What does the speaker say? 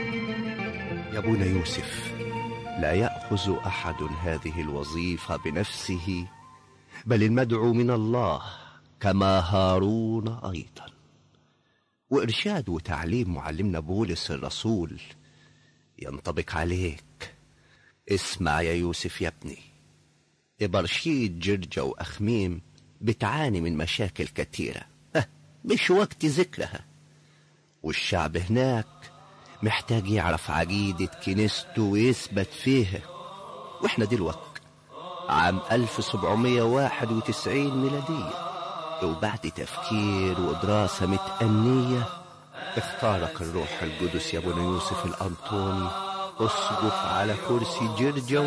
يا ابونا يوسف لا يأخذ أحد هذه الوظيفة بنفسه بل المدعو من الله كما هارون أيضا وإرشاد وتعليم معلمنا بولس الرسول ينطبق عليك اسمع يا يوسف يا ابني إبرشيد جرجة وأخميم بتعاني من مشاكل كثيرة مش وقت ذكرها والشعب هناك محتاج يعرف عقيدة كنيسته ويثبت فيها واحنا دلوقت عام 1791 ميلادية وبعد تفكير ودراسة متأنية اختارك الروح القدس يا ابونا يوسف الأنطوني اسقف على كرسي جرجة